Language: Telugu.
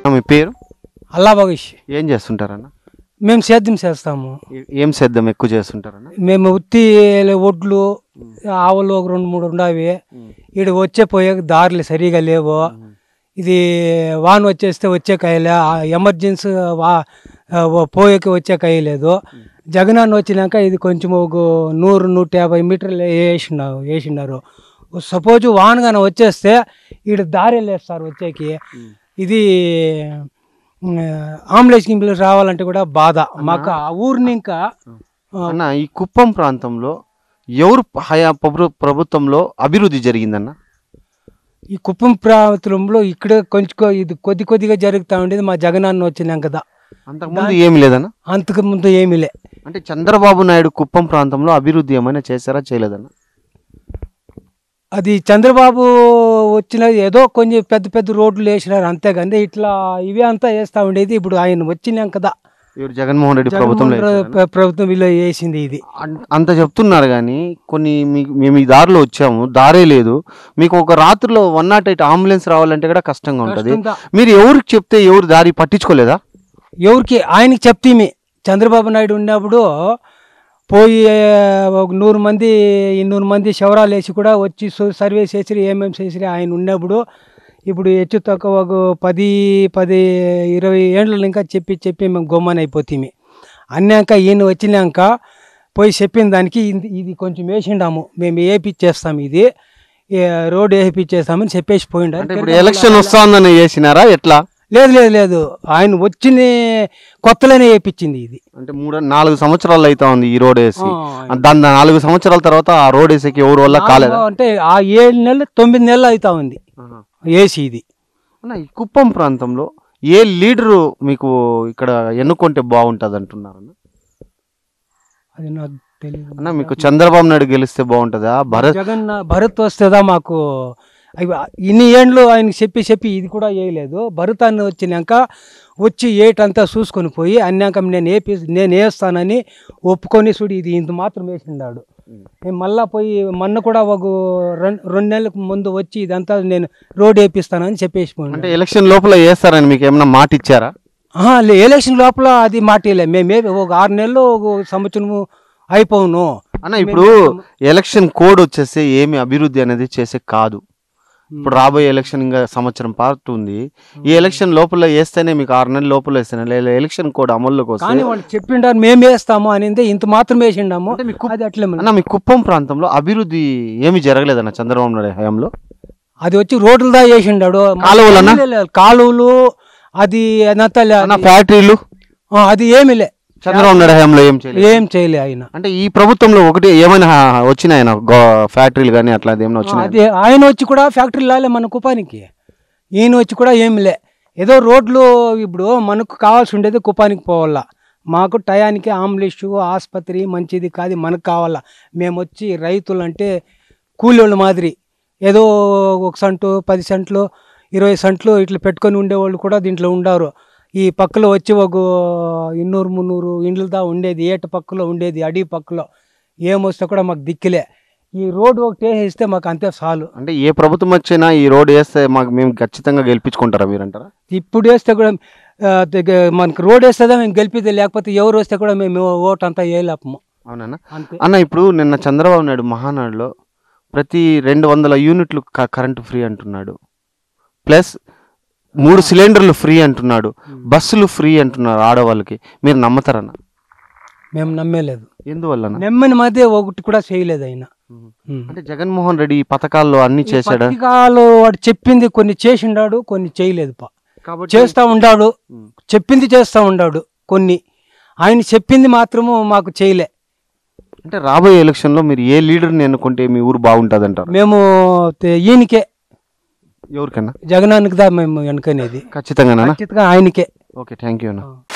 మీ పేరు అల్లా బగీష్ ఏం చేస్తుంటారన్న మేము సేద్యం చేస్తాము ఏ- ఏం సేద్యం ఎక్కువ చేస్తుంటారన్న మేము ఉత్తి ఒడ్లు ఆవులు ఒక రెండు మూడు ఉండవి ఈడ వచ్చే పోయే దారులు సరిగా లేవు ఇది వాన వచ్చేస్తే వచ్చే కాయలే ఆ ఎమర్జెన్సీ వా ఆ, ఓ పోయేకి వచ్చే కాయ లేదు జగనాన్ని వచ్చినాక ఇది కొంచెం ఒక నూరు నూట యాభై మీటర్లు వేసినారు వేసినారు సపోజ్ వానగానే వచ్చేస్తే ఈడ దారి లేస్తారు వచ్చేకి ఇది ఆంబులెన్స్ గింబులెన్స్ రావాలంటే కూడా బాధ మాకు ఆ ఊరిని ఇంకా అన్న ఈ కుప్పం ప్రాంతంలో ఎవరు హయా ప్రభు- ప్రభుత్వంలో అభివృద్ధి జరిగిందన్న ఈ కుప్పం ప్రాంతంలో ఇక్కడ కొంచెం కొ- ఇది కొద్ది కొద్దిగా జరుగుతూ ఉండేది మా జగనాన్న వచ్చినాం కదా అంతకుముందు ఏమి లేదన్న అంతకు ముందు ఏమీ లే అంటే చంద్రబాబు నాయుడు కుప్పం ప్రాంతంలో అభివృద్ధి ఏమైనా చేశారా చేయలేదన్న అది చంద్రబాబు వచ్చిన ఏదో కొంచెం పెద్ద పెద్ద రోడ్లు వేసినారు అంతేగాని ఇట్లా ఇవే అంతా వేస్తూ ఉండేది ఇప్పుడు ఆయన వచ్చినాం కదా ఎవరు జగన్మోహన్ రెడ్డి ప్రభుత్వంలో జగన్మోహన్ వేశారన్న? ప్ర- ప్రభుత్వం ఇలా వేసింది ఇది అన్- అంత చెప్తున్నారు కానీ కొన్ని మీకు మేము ఈ దారిలో వచ్చాము దారే లేదు మీకు ఒక రాత్రిలో వన్ నాట్ ఎయిట్ అంబులెన్స్ రావాలంటే కూడా కష్టంగా ఉంటుంది కష్టంగా. మీరు ఎవరికి చెప్తే ఎవరు దారి పట్టించుకోలేదా ఎవరికి ఆయనకి చెప్తీమి చంద్రబాబు నాయుడు ఉన్నప్పుడు పోయి ఒక నూరు మంది ఇన్నూరు మంది శవరాలు వేసి కూడా వచ్చి సు- సర్వే చేసి ఏమేమి చేసి ఆయన ఉన్నప్పుడు ఇప్పుడు హెచ్చు తక్కువ ఒక పది పది ఇరవై ఏండ్లు ఇంకా చెప్పి చెప్పి మేము గొమ్మని అయిపోతీమి అన్నాక ఈయన వచ్చినాక పోయి చెప్పిన దానికి ఇది ఇది కొంచెం వేసిండాము మేము వేపిచ్చేస్తాం ఇది ఏ, రోడ్డు వేపిచ్చేస్తామని చెప్పేసి అంటే పోయిండారు ఇప్పుడు ఎలక్షన్ వస్తుందని వేసినారా ఎట్లా లేదు లేదు లేదు ఆయన వచ్చిన కొత్తలోనే వేయించింది ఇది అంటే మూడు నాలుగు సంవత్సరాలు అవుతా ఉంది ఈ రోడ్ వేసి ఆ, దాని నాలుగు సంవత్సరాల తర్వాత ఆ రోడ్ వేసేకి ఎవరి వల్ల కాలేదా అంటే ఆ ఏడు నెలలు తొమ్మిది నెలలు అవుతా ఉంది ఏసీ ఇది అన్న ఈ కుప్పం ప్రాంతంలో ఏ లీడరు మీకు ఇక్కడ ఎన్నుకుంటే బాగుంటుంది అంటున్నారన్న అది నాకు తెలియదు అన్న మీకు చంద్రబాబు నాయుడు గెలిస్తే బాగుంటుందా భరత్ జగన్ భరత్ వస్తుందా మాకు అవి ఇన్ని ఏండ్లు ఆయనకి చెప్పి చెప్పి ఇది కూడా వేయలేదు భరత్ అన్న వచ్చినాక వచ్చి ఏటంతా చూసుకొని పోయి అన్నాక నేను వేపి నేను వేస్తానని ఒప్పుకొని చూడు ఇది ఇంత మాత్రం వేసిండాడు నేను మళ్ళా పోయి మొన్న కూడా ఒక రెండు రెండు నెలలకు ముందు వచ్చి ఇదంతా నేను రోడ్ వేపిస్తానని చెప్పేసి పోయినాడు. అంటే ఎలక్షన్ లోపల వేస్తారని మీకు ఏమైనా మాట ఇచ్చారా ఆహా, లే ఎలక్షన్ లోపల అది మాటలే మేమే ఒక ఆరు నెలలు ఒక సంవత్సరము అయిపోవును అన్న ఇప్పుడు ఎలక్షన్ కోడ్ వచ్చేస్తే ఏమి అభివృద్ధి అనేది చేసే కాదు ఇప్పుడు రాబోయే ఎలక్షన్ ఇంకా సంవత్సరం పాటు ఉంది ఈ ఎలక్షన్ లోపల వేస్తేనే మీకు ఆరు నెలల లోపల వేస్తేనే లేదా ఎలక్షన్ కోడ్ అమల్లోకి వస్తే కానీ వాళ్ళు చెప్పిండారు మేము వేస్తాము అనిందే ఇంత మాత్రం వేసిండాము అంటే మీ కుప్ప- అది అట్లే మరి. అన్న మీ కుప్పం ప్రాంతంలో అభివృద్ధి ఏమి జరగలేదన్న చంద్రబాబు నాయుడు హయాంలో అది వచ్చి రోడ్లదా వేసిండాడు కాలువలనా? లే, లే, కాలువలు అది అదంతా లే, అన్న ఫ్యాక్టరీలు ఆ, అది ఏమి లే చంద్రబాబు నాయుడు హయాంలో ఏం చేయలేదు ఏం చేయలే ఆయన అంటే ఈ ప్రభుత్వంలో ఒకటి ఏమైనా వచ్చినాయన ఫ్యాక్టరీలు కానీ అట్లా ఏమైనా వచ్చినాయి అది ఆయన వచ్చి కూడా ఫ్యాక్టరీ లాలే మన కుపానికి ఈయన వచ్చి కూడా ఏమి లే ఏదో రోడ్లు ఇప్పుడు మనకు కావాల్సి ఉండేది కుపానికి పోవాలా మాకు టయానికి ఆంబులెన్స్ ఆసుపత్రి మంచిది కాదు మనకు కావాలా మేము వచ్చి రైతులు అంటే కూలోళ్ళ మాదిరి ఏదో ఒక సెంటు పది సెంట్లు ఇరవై సెంట్లు ఇట్లా పెట్టుకొని ఉండేవాళ్ళు కూడా దీంట్లో ఉండారు ఈ పక్కలో వచ్చి ఒక ఇన్నూరు మున్నూరు ఇండ్లదా ఉండేది ఏట పక్కలో ఉండేది అడవి పక్కలో ఏమొస్తే కూడా మాకు దిక్కులే ఈ రోడ్డు ఒకటి వేసేస్తే మాకు అంతే చాలు అంటే ఏ ప్రభుత్వం వచ్చినా ఈ రోడ్ వేస్తే మాకు మేము ఖచ్చితంగా గెలిపించుకుంటారా మీరంటారా ఇప్పుడు వేస్తే కూడా ఆ, తెగ- మనకు రోడ్ వేస్తుందా మేము గెలిపితే లేకపోతే ఎవరు వస్తే కూడా మేము ఓటు అంతా వేయలేపము అవునన్నా అంతే అన్న ఇప్పుడు నిన్న చంద్రబాబు నాయుడు మహానాడులో ప్రతి రెండు వందల యూనిట్లు క- కరెంటు ఫ్రీ అంటున్నాడు ప్లస్ మూడు సిలిండర్లు ఫ్రీ అంటున్నాడు బస్సులు ఫ్రీ అంటున్నారు ఆడవాళ్ళకి మీరు నమ్మతారన్న మేము నమ్మేలేదు ఎందువల్ల నమ్మని మధ్య ఒకటి కూడా చేయలేదు ఆయన ఉం. అంటే జగన్మోహన్ రెడ్డి ఈ పథకాల్లో అన్ని చేశాడా పత్రికలు వాడు చెప్పింది కొన్ని చేసిండాడు కొన్ని చేయలేదు పా కాబట్టి చేస్తా ఉండాడు ఉం. చెప్పింది చేస్తా ఉండాడు కొన్ని ఆయన చెప్పింది మాత్రము మాకు చేయలే అంటే రాబోయే ఎలక్షన్లో మీరు ఏ లీడర్ని ఎన్నుకుంటే మీ ఊరు బాగుంటుంది అంటారు మేము తే- ఈయనకే ఎవరికన్నా జగనానికి దా మేము వెనుకనేది ఖచ్చితంగా ఖచ్చితంగా ఆయనకే ఓకే థ్యాంక్ యూ అన్న ఆ.